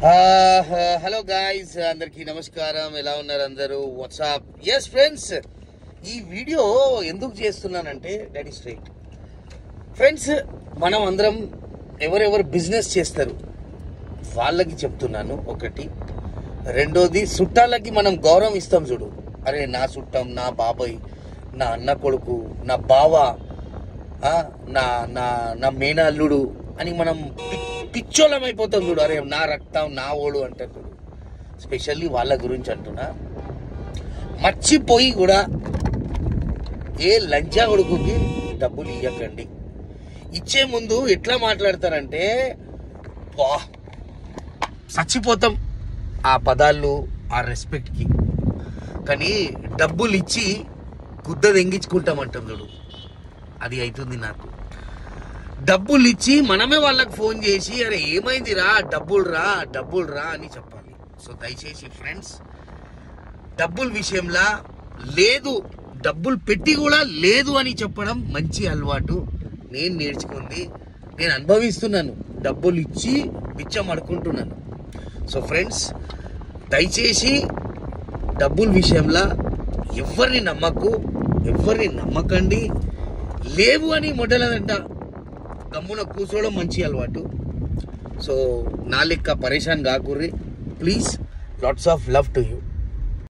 hello guys అందరికీ నమస్కారం ఎలా ఉన్నారు అందరూ వాట్సాప్ ఎస్ ఫ్రెండ్స్ ఈ వీడియో ఎందుకు చేస్తున్నానంటే దట్ ఈస్ రైట్ ఫ్రెండ్స్ మనం అందరం ఎవరెవరు బిజినెస్ చేస్తారు వాళ్ళకి చెప్తున్నాను ఒకటి రెండోది చుట్టాలకి మనం గౌరవం ఇస్తాం చూడు అరే నా చుట్టం నా బాబాయ్ నా అన్న కొడుకు నా బావ ఆ, నా నా నా మేనల్లుడు అని మనం పి- పిచ్చోళం అయిపోతాం చూడు అరే నా రక్తం నా ఓడు అంటారు చూడు స్పెషల్లీ వాళ్ళ గురించి అంటున్నా మర్చిపోయి కూడా ఏ లంచా కొడుకుకి డబ్బులు ఇవ్వకండి ఇచ్చే ముందు ఎట్లా మాట్లాడతారంటే వా చచ్చిపోతాం ఆ పదాలు ఆ రెస్పెక్ట్కి కానీ డబ్బులు ఇచ్చి గుద్ద తెంగించుకుంటామంటాం చూడు అది అవుతుంది నాకు డబ్బులు ఇచ్చి మనమే వాళ్ళకి ఫోన్ చేసి అరే ఏమైందిరా డబ్బులు రా డబ్బులు రా అని చెప్పాలి సో దయచేసి ఫ్రెండ్స్ డబ్బుల విషయంలో లేదు డబ్బులు పెట్టి కూడా లేదు అని చెప్పడం మంచి అలవాటు నేను నేర్చుకుంది నేను అనుభవిస్తున్నాను డబ్బులు ఇచ్చి బిచ్చం అడుకుంటున్నాను సో ఫ్రెండ్స్ దయచేసి డబ్బుల విషయంలో ఎవరిని నమ్మకు ఎవరిని నమ్మకండి లేవు అని మొదలదంట గమ్మున కూర్చోవడం మంచి అలవాటు సో నా లెక్క పరేషాన్ కాకుర్రి please lots of love to you